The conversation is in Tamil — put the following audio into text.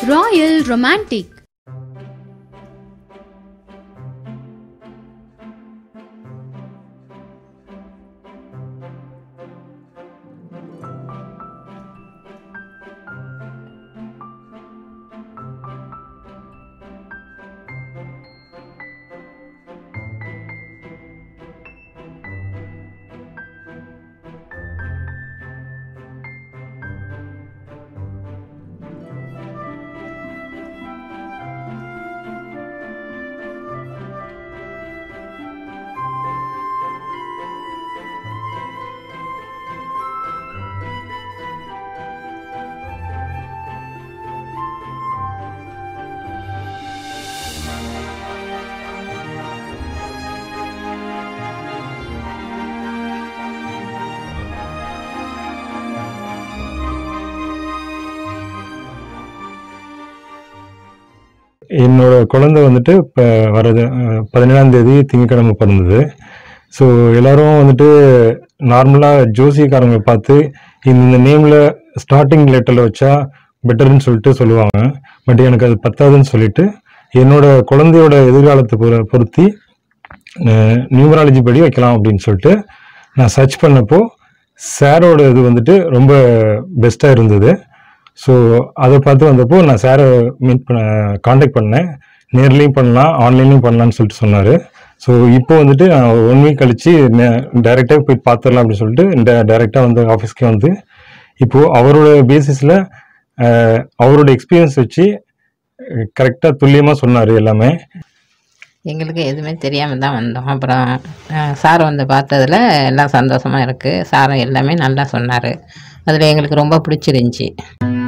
Royal Romantic என்னோட குழந்தை வந்துட்டு இப்போ வரது பதினேழாம் தேதி திங்கக்கிழமை பிறந்தது ஸோ எல்லாரும் வந்துட்டு நார்மலாக ஜோசியக்காரங்களை பார்த்து இந்த நேமில் ஸ்டார்டிங் லெட்டரில் வச்சா பெட்டர்னு சொல்லிட்டு சொல்லுவாங்க பட் எனக்கு அது பத்தாதுன்னு சொல்லிட்டு என்னோட குழந்தையோட எதிர்காலத்தை பொறு பொருத்தி நியூமராலஜி படி வைக்கலாம் அப்படின்னு சொல்லிட்டு நான் சர்ச் பண்ணப்போ சாரோட இது வந்துட்டு ரொம்ப பெஸ்ட்டாக இருந்தது ஸோ அதை பார்த்து வந்தப்போ நான் சாரை மீட் பண்ண காண்டாக்ட் பண்ணேன் நேர்லேயும் பண்ணலாம் ஆன்லைன்லையும் பண்ணலாம்னு சொல்லிட்டு சொன்னார் ஸோ இப்போ வந்துட்டு நான் ஒன் வீக் கழிச்சு டைரெக்டாக போய் பார்த்துடலாம் அப்படின்னு சொல்லிட்டு டைரெக்டாக வந்து ஆஃபீஸ்க்கே வந்து இப்போது அவரோட பேசிஸில் அவரோட எக்ஸ்பீரியன்ஸ் வச்சு கரெக்டாக துல்லியமாக சொன்னார் எல்லாமே எங்களுக்கு எதுவுமே தெரியாமல் தான் வந்தோம் அப்புறம் சார் வந்து பார்த்ததுல எல்லாம் சந்தோஷமாக இருக்குது சாரும் எல்லாமே நல்லா சொன்னார் அதில் எங்களுக்கு ரொம்ப பிடிச்சிருந்துச்சி